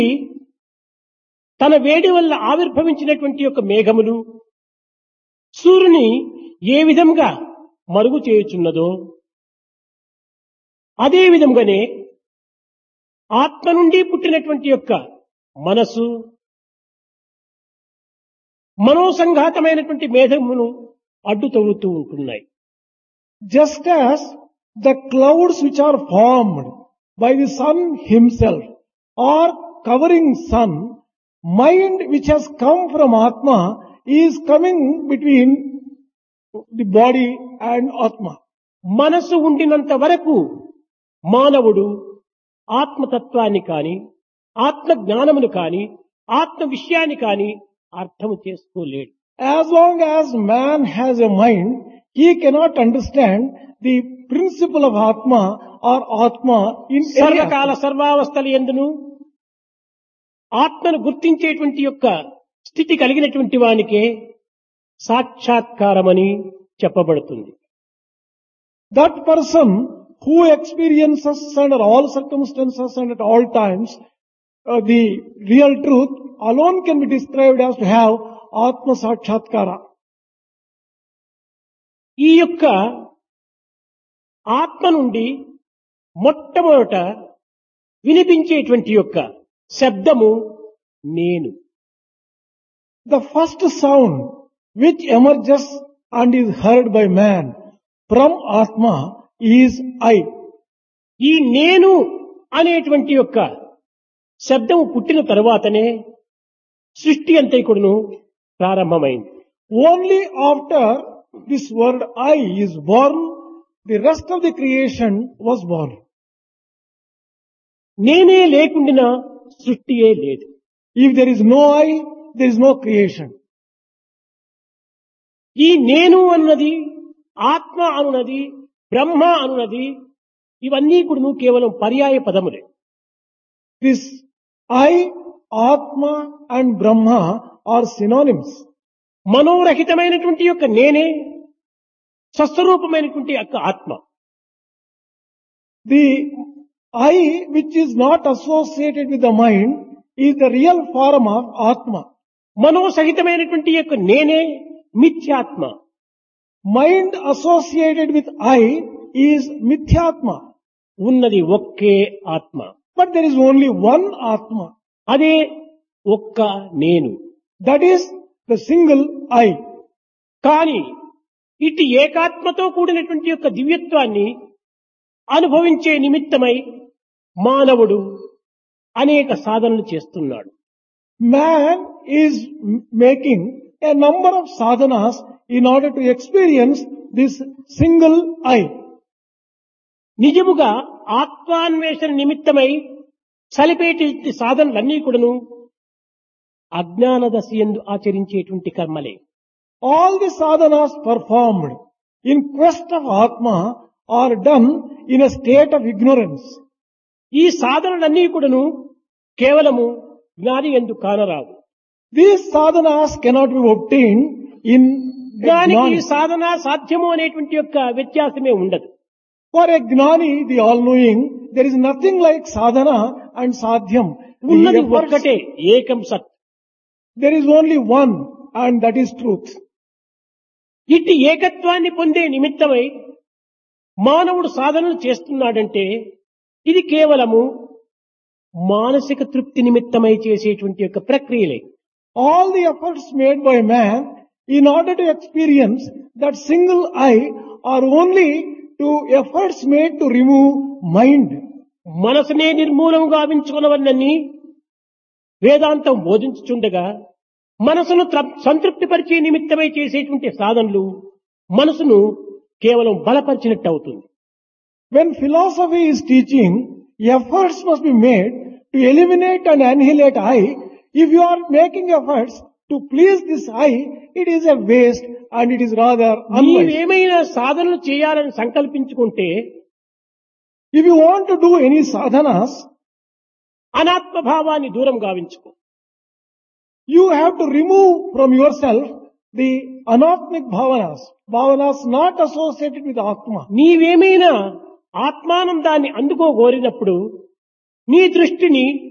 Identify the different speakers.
Speaker 1: తన వేడి వల్ల ఆవిర్భవించినటువంటి యొక్క మేఘములు సూర్యుని ఏ విధంగా మరుగు చేయుచున్నదో అదే విధంగానే ఆత్మ నుండి పుట్టినటువంటి యొక్క మనసు మనోసంఘాతమైనటువంటి మేఘమును అడ్డు తగులుతూ ఉంటున్నాయి
Speaker 2: Just as the clouds which are formed by the sun himself are covering sun, mind which has come from Atma is coming between the body and Atma.
Speaker 1: మనసు ఉండినంత వరకు మానవుడు ఆత్మతత్వాన్ని కాని ఆత్మ జ్ఞానమును కాని ఆత్మ విషయాన్ని కాని అర్థము చేసుకోలేడు
Speaker 2: As long as man has a mind, he cannot understand the principle of Atma or Atma in any
Speaker 1: సర్వకాల
Speaker 2: aspect.
Speaker 1: సర్వావస్థల ఎందును ఆత్మను గుర్తించేటువంటి యొక్క స్థితి కలిగినటువంటి వానికే సాక్షాత్కారమని చెప్పబడుతుంది
Speaker 2: That person who experiences under all circumstances and at all times uh, the real truth alone can be described as to have Atma Sakshatkara.
Speaker 1: ఈ యొక్క ఆత్మ నుండి మొట్టమొదట వినిపించేటువంటి యొక్క శబ్దము నేను
Speaker 2: The first sound which emerges and is heard by man from Atma is I.
Speaker 1: ఈ నేను అనేటువంటి యొక్క శబ్దము పుట్టిన తరువాతనే సృష్టి అంతైకుడును ప్రారంభమైంది
Speaker 2: Only after this word I is born, the rest of the creation was born.
Speaker 1: నేనే లేకుండిన సృష్టియే లేదు
Speaker 2: If there is no I, there is no creation.
Speaker 1: ఈ నేను అన్నది ఆత్మ అనున్నది బ్రహ్మ అనున్నది ఇవన్నీ కూడా కేవలం పర్యాయ పదములే
Speaker 2: This I, Atma and Brahma are synonyms.
Speaker 1: మనోరహితమైనటువంటి యొక్క నేనే స్వస్వరూపమైనటువంటి యొక్క ఆత్మ
Speaker 2: The I which is not associated with the mind is the real form of Atma.
Speaker 1: మనోసహితమైనటువంటి యొక్క నేనే మిథ్యాత్మ
Speaker 2: Mind associated with I is Mithyatma.
Speaker 1: ఉన్నది ఒక్కే ఆత్మ
Speaker 2: But there is only one Atma.
Speaker 1: అదే ఒక్క నేను
Speaker 2: That is the single I.
Speaker 1: కాని ఇటు ఏకాత్మతో కూడినటువంటి యొక్క దివ్యత్వాన్ని అనుభవించే నిమిత్తమై మానవుడు అనేక సాధనలు చేస్తున్నాడు
Speaker 2: Man is m- making a number of sadhanas in order to experience this single I.
Speaker 1: నిజముగా ఆత్మాన్వేషణ నిమిత్తమై సలిపేటి సాధనలన్నీ కూడాను అజ్ఞాన దశ ఎందు ఆచరించేటువంటి కర్మలే
Speaker 2: All the sadhanas performed in quest of Atma are done in a state of ignorance.
Speaker 1: ఈ సాధనలన్నీ కూడాను కేవలము జ్ఞాని ఎందు కానరావు
Speaker 2: These sadhanas cannot be obtained in a
Speaker 1: జ్ఞానికి ఈ
Speaker 2: gnani.
Speaker 1: సాధన సాధ్యము అనేటువంటి యొక్క వ్యత్యాసమే ఉండదు
Speaker 2: For a gnani, the all-knowing, there is nothing like sadhana and sadhyam. The
Speaker 1: ఉన్నది
Speaker 2: efforts-
Speaker 1: ఒక్కటే ఏకం సత్
Speaker 2: there is only one and that is truth.
Speaker 1: ఇట్టి ఏకత్వాన్ని పొందే నిమిత్తమై మానవుడు సాధనలు చేస్తున్నాడంటే ఇది కేవలము మానసిక తృప్తి నిమిత్తమై చేసేటువంటి యొక్క ప్రక్రియలే
Speaker 2: All the efforts made by man in order to experience that single I are only to efforts made to remove mind.
Speaker 1: మనసునే నిర్మూలం గావించుకున్నవన్నీ వేదాంతం బోధించుచుండగా మనసును త్ర- సంతృప్తిపరిచే నిమిత్తమై చేసేటువంటి సాధనలు మనసును కేవలం బలపరిచినట్టు అవుతుంది
Speaker 2: When philosophy is teaching, efforts must be made to eliminate and annihilate I. If you are making efforts to please this I, it is a waste and it is rather unwise.
Speaker 1: నీవేమైనా సాధనలు చేయాలని సంకల్పించుకుంటే
Speaker 2: If you want to do any sadhanas,
Speaker 1: అనాత్మ భావాన్ని దూరం గావించుకో
Speaker 2: you have to remove from yourself the anatmic bhavanas, bhavanas not associated with Atma.
Speaker 1: నీవేమైనా ఆత్మానందాన్ని అందుకోగోరినప్పుడు నీ దృష్టిని